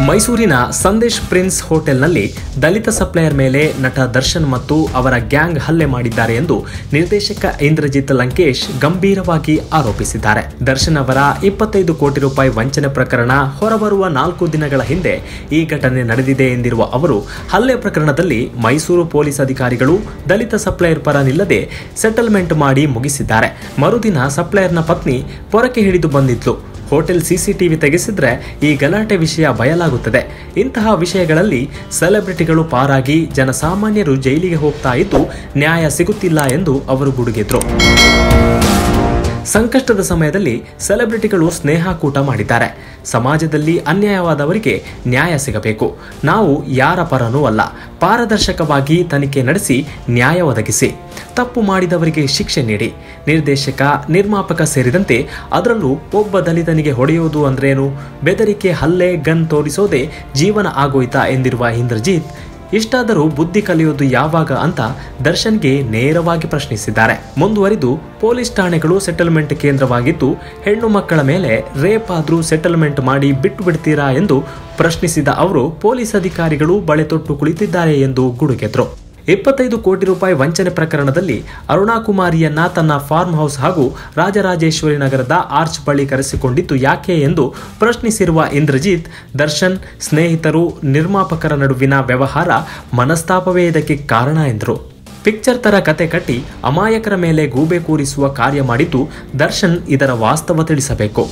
ಮೈಸೂರಿನ ಸಂದೇಶ್ ಪ್ರಿನ್ಸ್ ಹೋಟೆಲ್ನಲ್ಲಿ ದಲಿತ ಸಪ್ಲೈಯರ್ ಮೇಲೆ ನಟ ದರ್ಶನ್ ಮತ್ತು ಅವರ ಗ್ಯಾಂಗ್ ಹಲ್ಲೆ ಮಾಡಿದ್ದಾರೆ ಎಂದು ನಿರ್ದೇಶಕ ಇಂದ್ರಜಿತ್ ಲಂಕೇಶ್ ಗಂಭೀರವಾಗಿ ಆರೋಪಿಸಿದ್ದಾರೆ ದರ್ಶನ್ ಅವರ ಇಪ್ಪತ್ತೈದು ಕೋಟಿ ರೂಪಾಯಿ ವಂಚನೆ ಪ್ರಕರಣ ಹೊರಬರುವ ನಾಲ್ಕು ದಿನಗಳ ಹಿಂದೆ ಈ ಘಟನೆ ನಡೆದಿದೆ ಎಂದಿರುವ ಅವರು ಹಲ್ಲೆ ಪ್ರಕರಣದಲ್ಲಿ ಮೈಸೂರು ಪೊಲೀಸ್ ಅಧಿಕಾರಿಗಳು ದಲಿತ ಸಪ್ಲೈಯರ್ ಪರ ನಿಲ್ಲದೆ ಸೆಟಲ್ಮೆಂಟ್ ಮಾಡಿ ಮುಗಿಸಿದ್ದಾರೆ ಮರುದಿನ ಸಪ್ಲೈಯರ್ನ ಪತ್ನಿ ಪೊರಕೆ ಹಿಡಿದು ಬಂದಿದ್ಲು ಹೋಟೆಲ್ ಸಿಸಿಟಿವಿ ತೆಗೆಸಿದ್ರೆ ಈ ಗಲಾಟೆ ವಿಷಯ ಬಯಲಾಗುತ್ತದೆ ಇಂತಹ ವಿಷಯಗಳಲ್ಲಿ ಸೆಲೆಬ್ರಿಟಿಗಳು ಪಾರಾಗಿ ಜನಸಾಮಾನ್ಯರು ಜೈಲಿಗೆ ಹೋಗ್ತಾ ಇದ್ದು ನ್ಯಾಯ ಸಿಗುತ್ತಿಲ್ಲ ಎಂದು ಅವರು ಗುಡುಗಿದ್ರು ಸಂಕಷ್ಟದ ಸಮಯದಲ್ಲಿ ಸೆಲೆಬ್ರಿಟಿಗಳು ಸ್ನೇಹ ಕೂಟ ಮಾಡಿದ್ದಾರೆ ಸಮಾಜದಲ್ಲಿ ಅನ್ಯಾಯವಾದವರಿಗೆ ನ್ಯಾಯ ಸಿಗಬೇಕು ನಾವು ಯಾರ ಪರನೂ ಅಲ್ಲ ಪಾರದರ್ಶಕವಾಗಿ ತನಿಖೆ ನಡೆಸಿ ನ್ಯಾಯ ಒದಗಿಸಿ ತಪ್ಪು ಮಾಡಿದವರಿಗೆ ಶಿಕ್ಷೆ ನೀಡಿ ನಿರ್ದೇಶಕ ನಿರ್ಮಾಪಕ ಸೇರಿದಂತೆ ಅದರಲ್ಲೂ ಒಬ್ಬ ದಲಿತನಿಗೆ ಹೊಡೆಯುವುದು ಅಂದ್ರೇನು ಬೆದರಿಕೆ ಹಲ್ಲೆ ಗನ್ ತೋರಿಸೋದೇ ಜೀವನ ಆಗೋಯ್ತಾ ಎಂದಿರುವ ಇಂದ್ರಜಿತ್ ಇಷ್ಟಾದರೂ ಬುದ್ಧಿ ಕಲಿಯೋದು ಯಾವಾಗ ಅಂತ ದರ್ಶನ್ಗೆ ನೇರವಾಗಿ ಪ್ರಶ್ನಿಸಿದ್ದಾರೆ ಮುಂದುವರಿದು ಪೊಲೀಸ್ ಠಾಣೆಗಳು ಸೆಟಲ್ಮೆಂಟ್ ಕೇಂದ್ರವಾಗಿದ್ದು ಹೆಣ್ಣು ಮಕ್ಕಳ ಮೇಲೆ ರೇಪ್ ಆದ್ರೂ ಸೆಟಲ್ಮೆಂಟ್ ಮಾಡಿ ಬಿಟ್ಟು ಬಿಡ್ತೀರಾ ಎಂದು ಪ್ರಶ್ನಿಸಿದ ಅವರು ಪೊಲೀಸ್ ಅಧಿಕಾರಿಗಳು ಬಳೆ ತೊಟ್ಟು ಕುಳಿತಿದ್ದಾರೆ ಎಂದು ಗುಡುಗೆದ್ರು ಇಪ್ಪತ್ತೈದು ಕೋಟಿ ರೂಪಾಯಿ ವಂಚನೆ ಪ್ರಕರಣದಲ್ಲಿ ಅರುಣಾ ಕುಮಾರಿಯನ್ನ ತನ್ನ ಫಾರ್ಮ್ ಹೌಸ್ ಹಾಗೂ ರಾಜರಾಜೇಶ್ವರಿ ನಗರದ ಆರ್ಚ್ ಬಳಿ ಕರೆಸಿಕೊಂಡಿದ್ದು ಯಾಕೆ ಎಂದು ಪ್ರಶ್ನಿಸಿರುವ ಇಂದ್ರಜಿತ್ ದರ್ಶನ್ ಸ್ನೇಹಿತರು ನಿರ್ಮಾಪಕರ ನಡುವಿನ ವ್ಯವಹಾರ ಮನಸ್ತಾಪವೇ ಇದಕ್ಕೆ ಕಾರಣ ಎಂದರು ಪಿಕ್ಚರ್ ತರ ಕತೆ ಕಟ್ಟಿ ಅಮಾಯಕರ ಮೇಲೆ ಗೂಬೆ ಕೂರಿಸುವ ಕಾರ್ಯ ಮಾಡಿದ್ದು ದರ್ಶನ್ ಇದರ ವಾಸ್ತವ ತಿಳಿಸಬೇಕು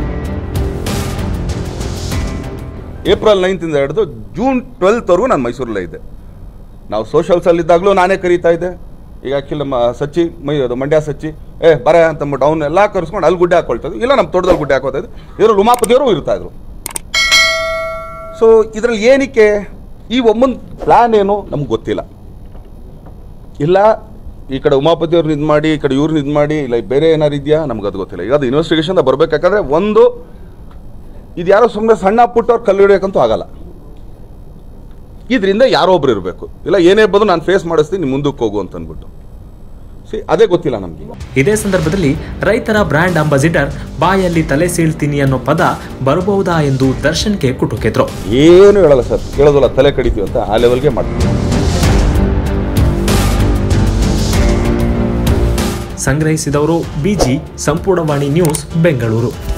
ಏಪ್ರಿಲ್ ನೈನ್ತಿಂದ ಹಿಡಿದು ಜೂನ್ ಟ್ವೆಲ್ತ್ವರೆಗೂ ನಾನು ಮೈಸೂರಲ್ಲೇ ಇದ್ದೆ ನಾವು ಸೋಷಲ್ಸಲ್ಲಿದ್ದಾಗಲೂ ನಾನೇ ಕರೀತಾ ಇದ್ದೆ ಈಗ ಆ್ಯಕ್ಚುಲಿ ನಮ್ಮ ಸಚ್ಚಿ ಮೈ ಅದು ಮಂಡ್ಯ ಸಚ್ಚಿ ಏ ಬರ ಅಂತಂದ್ಬಿಟ್ಟು ಅವ್ನು ಎಲ್ಲ ಕರೆಸ್ಕೊಂಡು ಅಲ್ಲಿ ಗುಡ್ಡೆ ಹಾಕೊಳ್ತಾ ಇದ್ವಿ ಇಲ್ಲ ನಮ್ಮ ತೋಟದಲ್ಲಿ ಗುಡ್ಡೆ ಹಾಕೋತಾ ಇದ್ವಿ ಇವರು ಉಮಾಪತಿಯವರು ಇರ್ತಾ ಇದ್ರು ಸೊ ಇದರಲ್ಲಿ ಏನಕ್ಕೆ ಈ ಒಮ್ಮನ್ ಪ್ಲ್ಯಾನ್ ಏನು ನಮ್ಗೆ ಗೊತ್ತಿಲ್ಲ ಇಲ್ಲ ಈ ಕಡೆ ಉಮಾಪತಿಯವ್ರನ್ನ ಇದು ಮಾಡಿ ಈ ಕಡೆ ಇವ್ರನ್ನ ಇದು ಮಾಡಿ ಇಲ್ಲ ಬೇರೆ ಏನಾರು ಇದೆಯಾ ನಮ್ಗೆ ಅದು ಗೊತ್ತಿಲ್ಲ ಈಗ ಅದು ಇನ್ವೆಸ್ಟಿಗೇಷನ್ ಬರಬೇಕಾದ್ರೆ ಒಂದು ಇದು ಯಾರೋ ಸುಮ್ಮನೆ ಸಣ್ಣ ಪುಟ್ಟವ್ರು ಕಲ್ಲು ಹಿಡಿಯೋಕ್ಕಂತೂ ಆಗಲ್ಲ ಇದರಿಂದ ಯಾರೋ ಒಬ್ರು ಇರಬೇಕು ಇಲ್ಲ ಏನೇ ಬಂದು ನಾನು ಫೇಸ್ ಮಾಡಿಸ್ತೀನಿ ನೀವು ಮುಂದಕ್ಕೆ ಹೋಗು ಅಂತ ಅಂದ್ಬಿಟ್ಟು ಸಿ ಅದೇ ಗೊತ್ತಿಲ್ಲ ನಮಗೆ ಇದೇ ಸಂದರ್ಭದಲ್ಲಿ ರೈತರ ಬ್ರ್ಯಾಂಡ್ ಅಂಬಾಸಿಡರ್ ಬಾಯಲ್ಲಿ ತಲೆ ಸೀಳ್ತೀನಿ ಅನ್ನೋ ಪದ ಬರಬಹುದಾ ಎಂದು ದರ್ಶನ್ಗೆ ಕುಟುಕಿದ್ರು ಏನು ಹೇಳಲ್ಲ ಸರ್ ಹೇಳೋದಲ್ಲ ತಲೆ ಕಡಿತೀವಿ ಅಂತ ಆ ಲೆವೆಲ್ಗೆ ಮಾಡ್ತೀವಿ ಸಂಗ್ರಹಿಸಿದವರು ಬಿಜಿ ಸಂಪೂರ್ಣವಾಣಿ ನ್ಯೂಸ್ ಬೆಂಗಳೂರು